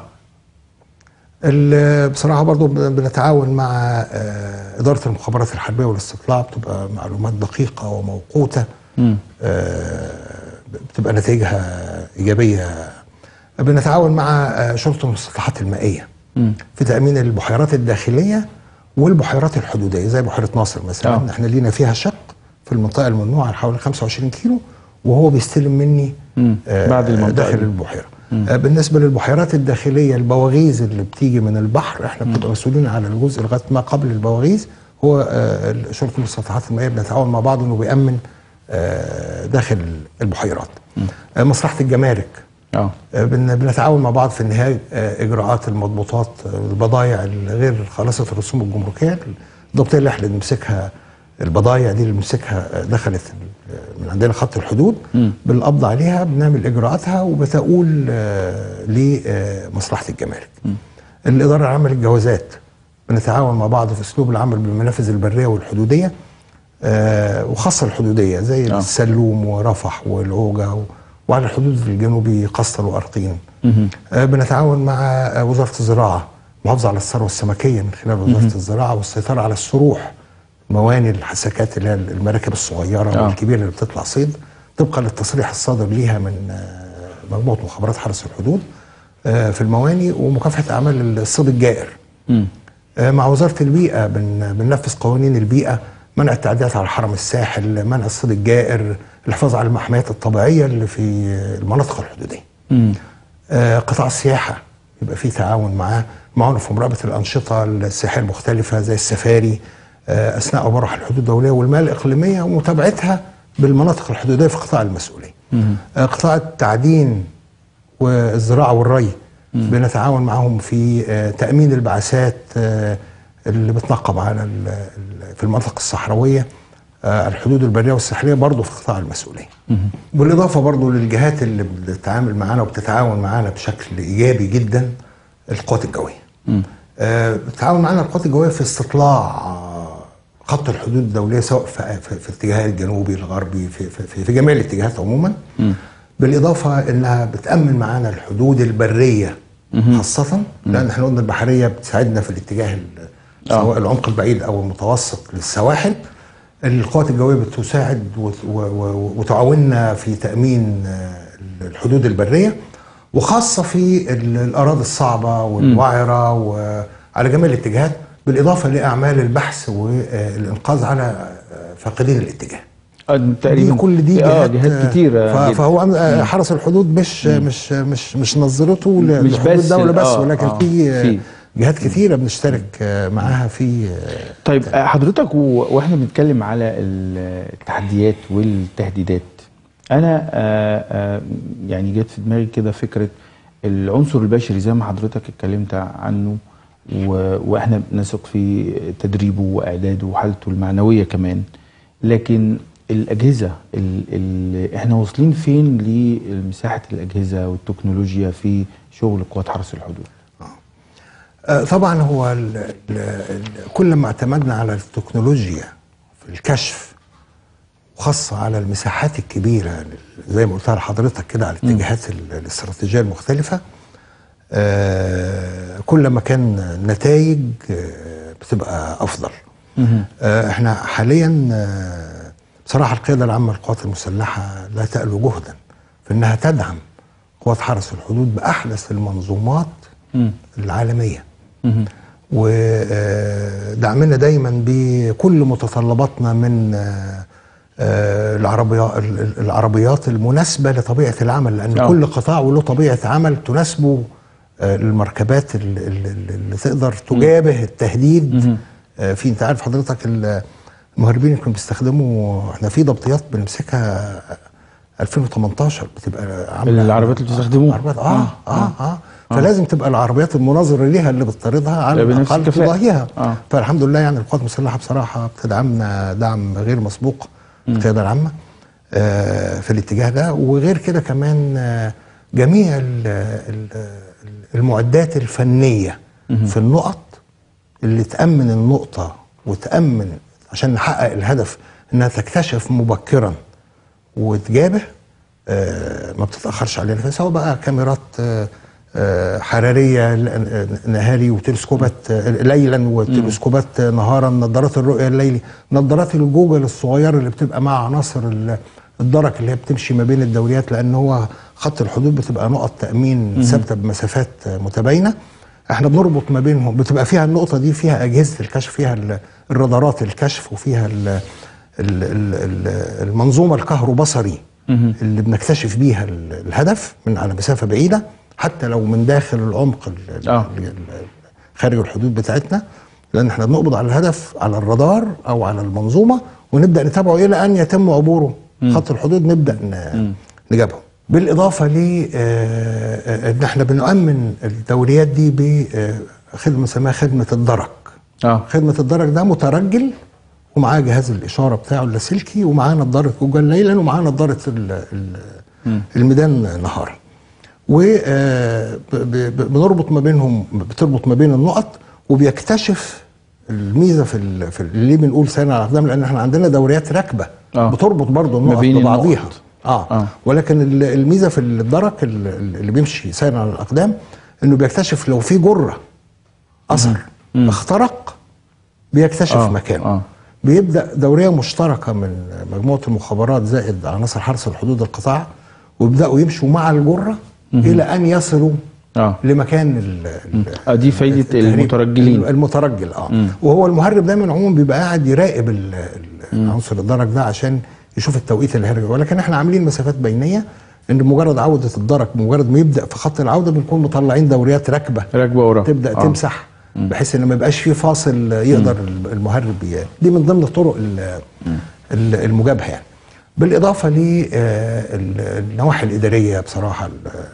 ال- بصراحه برضو بن- بنتعاون مع آه، اداره المخابرات الحربيه والاستطلاع بتبقى معلومات دقيقه وموقوته مم. آه، بتبقى نتائجها ايجابيه بنتعاون مع آه، شرطه المسطحات المائيه مم. في تامين البحيرات الداخليه والبحيرات الحدوديه زي بحيره ناصر مثلا آه. احنا لينا فيها شق في المنطقه الممنوعه حوالي 25 كيلو وهو بيستلم مني مم. آه، بعد المنطقة داخل دي. البحيره آه، بالنسبه للبحيرات الداخليه البواغيز اللي بتيجي من البحر احنا بنبقى مسؤولين على الجزء لغايه ما قبل البواغيز هو آه، شرطه المسطحات المائيه بنتعاون مع بعض انه بيامن آه، داخل البحيرات آه، مصلحه الجمارك اه آه، بن- بنتعاون مع بعض في انهاء آه، اجراءات المضبوطات آه، البضائع الغير خالصه الرسوم الجمركيه الضبطيه اللي احنا بنمسكها البضائع دي اللي بنمسكها آه، دخلت ال- من عندنا خط الحدود بالقبض عليها بنعمل اجراءاتها وبتؤول آه، لمصلحه الجمارك. الاداره العامه للجوازات بنتعاون مع بعض في اسلوب العمل بالمنافذ البريه والحدوديه آه، وخاصه الحدوديه زي آه. السلوم ورفح والعوجه و- وعلى الحدود الجنوبي قسطل وارقين. آه، بنتعاون مع آه، وزاره الزراعه محافظه على الثروه السمكيه من خلال وزاره الزراعه والسيطره على السروح مواني الحسكات اللي هي المراكب الصغيره آه. والكبيره اللي بتطلع صيد طبقا للتصريح الصادر ليها من آه، مجموعه مخابرات حرس الحدود آه، في المواني ومكافحه اعمال الصيد الجائر. مم. آه، مع وزاره البيئه بن بننفذ قوانين البيئه منع التعديات على حرم الساحل منع الصيد الجائر الحفاظ على المحميات الطبيعيه اللي في المناطق الحدوديه مم. آه، قطاع السياحه يبقى في تعاون معاه معانا في مراقبه الانشطه السياحيه المختلفه زي السفاري آه، اثناء وبرح الحدود الدوليه والمال الاقليميه ومتابعتها بالمناطق الحدوديه في قطاع المسؤوليه. آه، قطاع التعدين والزراعه والري بنتعاون معهم في آه، تامين البعثات آه، اللي بتنقب على ال- ال- في المناطق الصحراويه آه، الحدود البريه والساحليه برضه في قطاع المسؤوليه. بالاضافه برضه للجهات اللي بتتعامل معانا وبتتعاون معانا بشكل ايجابي جدا القوات الجويه. آه، بتتعاون معانا القوات الجويه في استطلاع آه، خط الحدود الدوليه سواء في, في, في الاتجاه الجنوبي الغربي في, في, في, في جميع الاتجاهات عموما. بالاضافه انها بتامن معانا الحدود البريه خاصه لان احنا قلنا البحريه بتساعدنا في الاتجاه ال- سواء العمق البعيد او المتوسط للسواحل القوات الجويه بتساعد وت- و- و- وتعاوننا في تامين آه، الحدود البريه وخاصه في ال- الاراضي الصعبه والوعره وعلى جميع الاتجاهات بالاضافه لاعمال البحث والانقاذ على آه، فاقدين الاتجاه آه، دي تقريبا كل دي اه جهات, جهات كتيره ف- جداً. فهو أم- آه، حرس الحدود مش مش مش مش نظرته ل- مش لحدود بس الدوله ال- بس آه، ولكن آه، في آه، في. جهات كتيره بنشترك آه، معاها في آه، طيب آه، حضرتك و- واحنا بنتكلم على ال- التحديات والتهديدات انا آه، آه، يعني جت في دماغي كده فكره العنصر البشري زي ما حضرتك اتكلمت عنه و- واحنا بنثق في تدريبه واعداده وحالته المعنويه كمان لكن الاجهزه ال ال احنا واصلين فين لمساحه الاجهزه والتكنولوجيا في شغل قوات حرس الحدود آه، طبعا هو ال ال ال كل ما اعتمدنا على التكنولوجيا في الكشف وخاصة على المساحات الكبيرة زي ما قلتها لحضرتك كده على الاتجاهات ال- الاستراتيجية المختلفة آه، كل ما كان النتائج آه، بتبقى أفضل آه، احنا حاليا آه، بصراحة القيادة العامة للقوات المسلحة لا تألو جهدا في انها تدعم قوات حرس الحدود بأحدث المنظومات العالمية ودعمنا دايما بكل متطلباتنا من آه، آه، العربيات العربيات المناسبه لطبيعه العمل لان آه. كل قطاع وله طبيعه عمل تناسبه آه، المركبات ال- ال- ال- اللي تقدر تجابه التهديد آه، في انت عارف حضرتك ال- المهربين اللي كانوا بيستخدموا احنا في ضبطيات بنمسكها 2018 بتبقى عامله العربيات اللي بتستخدموها. عربيات اه اه اه, فلازم تبقى العربيات المناظره ليها اللي بتطاردها على لا، بنفس الاقل الكفاءة. تضاهيها آه. فالحمد لله يعني القوات المسلحه بصراحه بتدعمنا دعم غير مسبوق القياده العامه آه، في الاتجاه ده وغير كده كمان آه، جميع ال- ال- المعدات الفنيه في النقط اللي تامن النقطه وتامن عشان نحقق الهدف انها تكتشف مبكرا وتجابه آه، ما بتتاخرش علينا سواء بقى كاميرات آه، آه، حراريه ل- نهاري وتلسكوبات آه، ليلا وتلسكوبات آه، نهارا نظارات الرؤيه الليلي نظارات الجوجل الصغيره اللي بتبقى مع عناصر ال- الدرك اللي هي بتمشي ما بين الدوريات لان هو خط الحدود بتبقى نقط تامين ثابته بمسافات آه، متباينه احنا بنربط ما بينهم بتبقى فيها النقطه دي فيها اجهزه الكشف فيها ال- الرادارات الكشف وفيها ال ال ال ال المنظومه الكهروبصري اللي بنكتشف بيها ال- الهدف من على مسافه بعيده حتى لو من داخل العمق ال- ال- آه. ال- ال- خارج الحدود بتاعتنا لان احنا بنقبض على الهدف على الرادار او على المنظومه ونبدا نتابعه الى ان يتم عبوره خط الحدود نبدا ن- نجابهم بالاضافه ل آه، ان احنا بنؤمن الدوريات دي بخدمه اسمها خدمه الدرك اه خدمه الدرك ده مترجل ومعاه جهاز الاشاره بتاعه اللاسلكي ومعاه نظاره جوجل ليلا ومعاه نظاره ال- ال- الميدان نهارا وبنربط ما بينهم بتربط ما بين النقط وبيكتشف الميزه في ال- في ال- ليه بنقول سير على الاقدام لان احنا عندنا دوريات راكبه آه. بتربط برضه ما النقط بين ببعضيها النقط. آه. آه. اه ولكن ال- الميزه في الدرك ال- ال- اللي بيمشي سير على الاقدام انه بيكتشف لو في جره اثر اخترق بيكتشف آه، مكانه آه. بيبدا دوريه مشتركه من مجموعه المخابرات زائد عناصر حرس الحدود القطاع ويبداوا يمشوا مع الجره الى ان يصلوا اه لمكان ال ال- آه، دي فايده التهريب. المترجلين المترجل اه وهو المهرب دايما عموما بيبقى قاعد يراقب ال- ال- عنصر الدرك ده عشان يشوف التوقيت اللي هيرجع ولكن احنا عاملين مسافات بينيه ان مجرد عوده الدرك مجرد ما يبدا في خط العوده بنكون مطلعين دوريات راكبه راكبه ورا تبدا آه. تمسح بحيث ان ما يبقاش في فاصل يقدر المهرب ي- دي من ضمن الطرق ال- ال- المجابهه يعني بالاضافه للنواحي الاداريه بصراحه ال-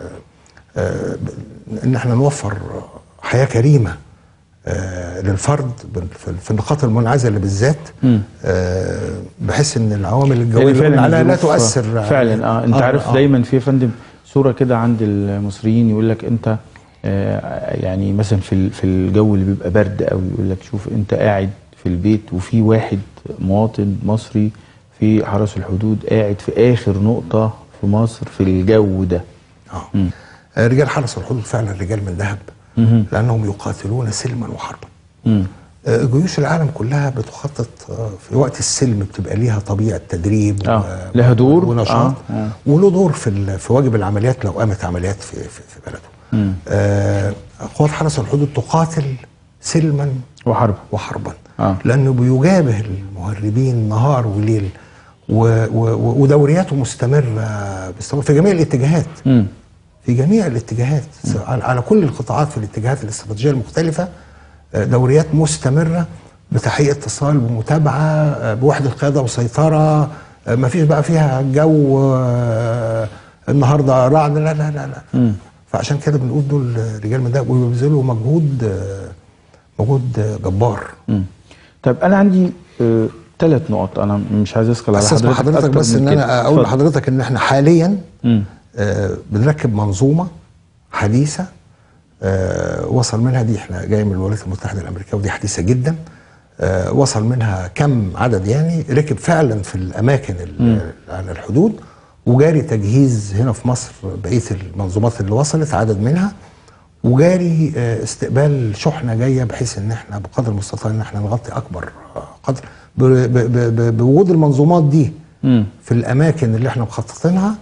آه، ان احنا نوفر حياه كريمه آه، للفرد بال- في- في النقاط المنعزله بالذات آه، بحيث ان العوامل الجويه يعني اللي قلنا عليها لا الظروف- تؤثر فعلا اه انت عارف آه. دايما في يا فندم صوره كده عند المصريين يقول لك انت آه يعني مثلا في ال- في الجو اللي بيبقى برد قوي يقول لك شوف انت قاعد في البيت وفي واحد مواطن مصري في حرس الحدود قاعد في اخر نقطه في مصر في الجو ده آه. آه، رجال حرس الحدود فعلا رجال من ذهب لانهم يقاتلون سلما وحربا مم. آه، جيوش العالم كلها بتخطط آه، في وقت السلم بتبقى ليها طبيعه تدريب آه، و- لها دور. ونشاط آه، آه. وله دور في ال- في واجب العمليات لو قامت عمليات في في, في بلده. آه، قوات حرس الحدود تقاتل سلما وحرب وحربا آه. لانه بيجابه المهربين نهار وليل و و ودورياته مستمره باستمرار في جميع الاتجاهات مم. في جميع الاتجاهات على على كل القطاعات في الاتجاهات الاستراتيجيه المختلفه آه، دوريات مستمره بتحقيق اتصال بمتابعه آه، بوحده قياده وسيطره ما فيش بقى فيها جو آه، النهارده رعد لا لا لا لا فعشان كده بنقول دول رجال من ده وبيبذلوا مجهود آه، مجهود آه، جبار مم. طيب انا عندي ثلاث نقط انا مش عايز اسال على بس اسمع حضرتك حضرتك أكتر بس من ان كده. انا اقول اتفضل. لحضرتك ان احنا حاليا مم. آه، بنركب منظومه حديثه آه، وصل منها دي احنا جاي من الولايات المتحده الامريكيه ودي حديثه جدا آه، وصل منها كم عدد يعني ركب فعلا في الاماكن ال- على الحدود وجاري تجهيز هنا في مصر بقيه المنظومات اللي وصلت عدد منها وجاري آه، استقبال شحنه جايه بحيث ان احنا بقدر المستطاع ان احنا نغطي اكبر آه، قدر ب- ب- ب- ب- بوجود المنظومات دي مم. في الاماكن اللي احنا مخططينها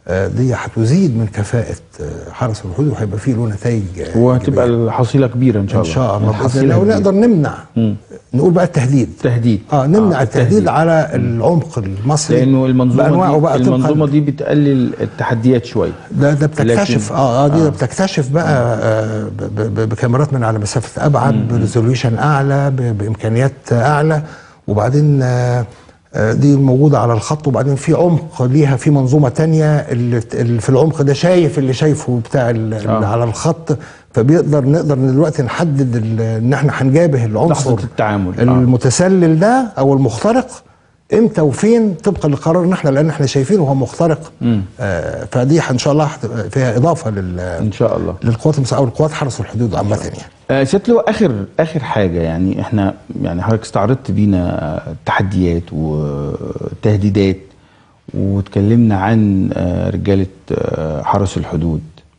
آه، دي هتزيد من كفاءه آه، حرس الحدود وهيبقى فيه له نتائج آه، وهتبقى إيجابية. الحصيله كبيره ان شاء ان الله شاء الله باذن الحصيلة الله كبيرة. ونقدر نمنع نقول بقى التهديد تهديد اه نمنع آه، التهديد, التهديد. على العمق المصري لانه المنظومه بانواعه دي بقى طبقاً- المنظومه دي بتقلل التحديات شويه ده ده بتكتشف لكن- اه اه دي آه. آه. بتكتشف بقى آه ب- ب- بكاميرات من على مسافه ابعد بريزوليوشن اعلى ب- بامكانيات اعلى وبعدين آه آه، دي موجوده على الخط وبعدين في عمق ليها في منظومه تانية اللي اللي في العمق ده شايف اللي شايفه بتاع ال- اللي آه. على الخط فبيقدر نقدر دلوقتي نحدد ال- ان احنا هنجابه العنصر لحظة التعامل. آه. المتسلل ده او المخترق امتى وفين طبقا لقرارنا احنا لان احنا شايفينه هو مخترق آه فدي ان شاء الله هتبقى فيها اضافه لل ان شاء الله للقوات المسلحه او لقوات حرس الحدود عامه يعني آه، سيادة اللواء اخر اخر حاجه يعني احنا يعني حضرتك استعرضت بينا آه، تحديات وتهديدات واتكلمنا عن آه، رجاله آه، حرس الحدود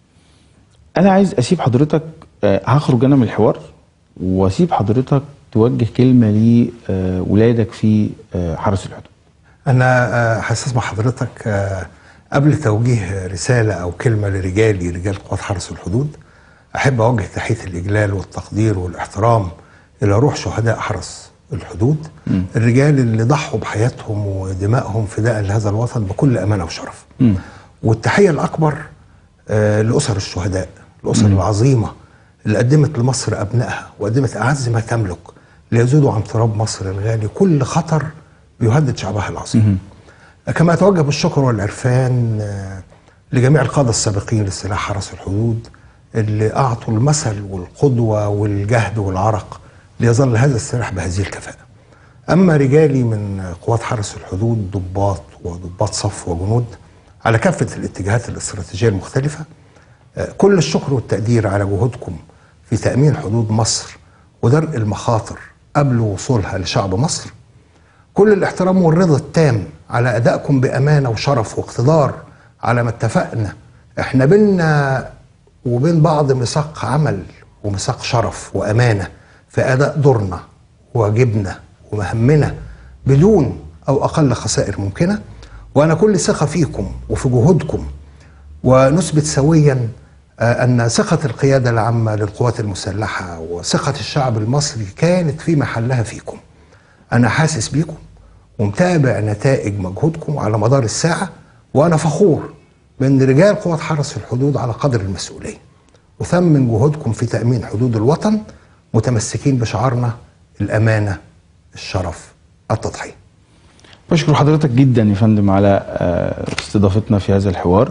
انا عايز اسيب حضرتك آه، هخرج انا من الحوار واسيب حضرتك توجه كلمه لولادك في آه، حرس الحدود انا آه، هستسمع حضرتك آه، قبل توجيه رساله او كلمه لرجالي رجال قوات حرس الحدود احب اوجه تحيه الاجلال والتقدير والاحترام الى روح شهداء حرس الحدود الرجال اللي ضحوا بحياتهم ودمائهم فداء لهذا الوطن بكل امانه وشرف والتحيه الاكبر آه، لاسر الشهداء الاسر العظيمه اللي قدمت لمصر ابنائها وقدمت اعز ما تملك ليزودوا عن تراب مصر الغالي كل خطر بيهدد شعبها العظيم كما اتوجه بالشكر والعرفان آه، لجميع القاده السابقين لسلاح حرس الحدود اللي اعطوا المثل والقدوه والجهد والعرق ليظل هذا السلاح بهذه الكفاءه. اما رجالي من قوات حرس الحدود ضباط وضباط صف وجنود على كافه الاتجاهات الاستراتيجيه المختلفه آه، كل الشكر والتقدير على جهودكم في تامين حدود مصر ودرء المخاطر قبل وصولها لشعب مصر كل الاحترام والرضا التام على ادائكم بامانه وشرف واقتدار على ما اتفقنا احنا بينا وبين بعض ميثاق عمل وميثاق شرف وامانه في اداء دورنا وواجبنا ومهمنا بدون او اقل خسائر ممكنه وانا كل ثقه فيكم وفي جهودكم ونثبت سويا آه، ان ثقه القياده العامه للقوات المسلحه وثقه الشعب المصري كانت في محلها فيكم انا حاسس بيكم ومتابع نتائج مجهودكم على مدار الساعه وانا فخور بان رجال قوات حرس الحدود على قدر المسؤوليه وثمن جهودكم في تامين حدود الوطن متمسكين بشعارنا الامانه الشرف التضحيه بشكر حضرتك جدا يا فندم على آه، استضافتنا في هذا الحوار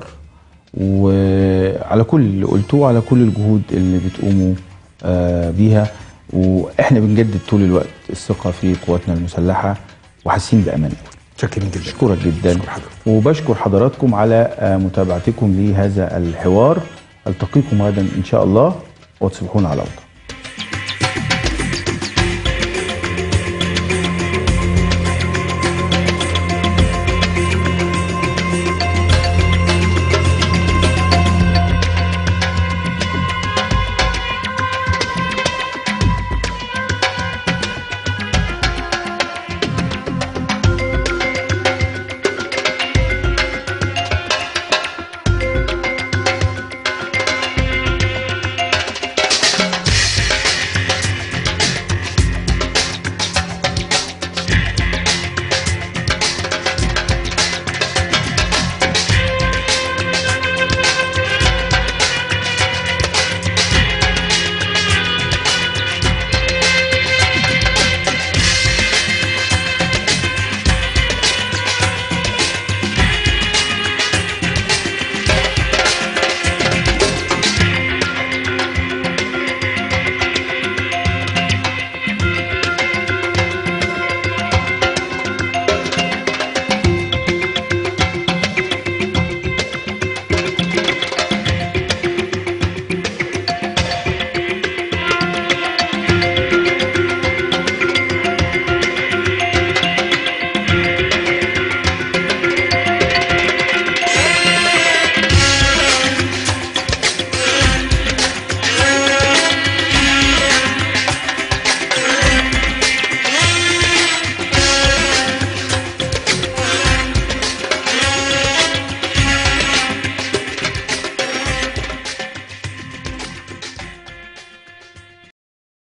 وعلى كل اللي قلتوه وعلى كل الجهود اللي بتقوموا آه، بيها واحنا بنجدد طول الوقت الثقه في قواتنا المسلحه وحاسين بامان شاكرين جدا بشكرك جدا بشكر حضرتك. وبشكر حضراتكم على آه، متابعتكم لهذا الحوار التقيكم غدا ان شاء الله وتصبحون على خير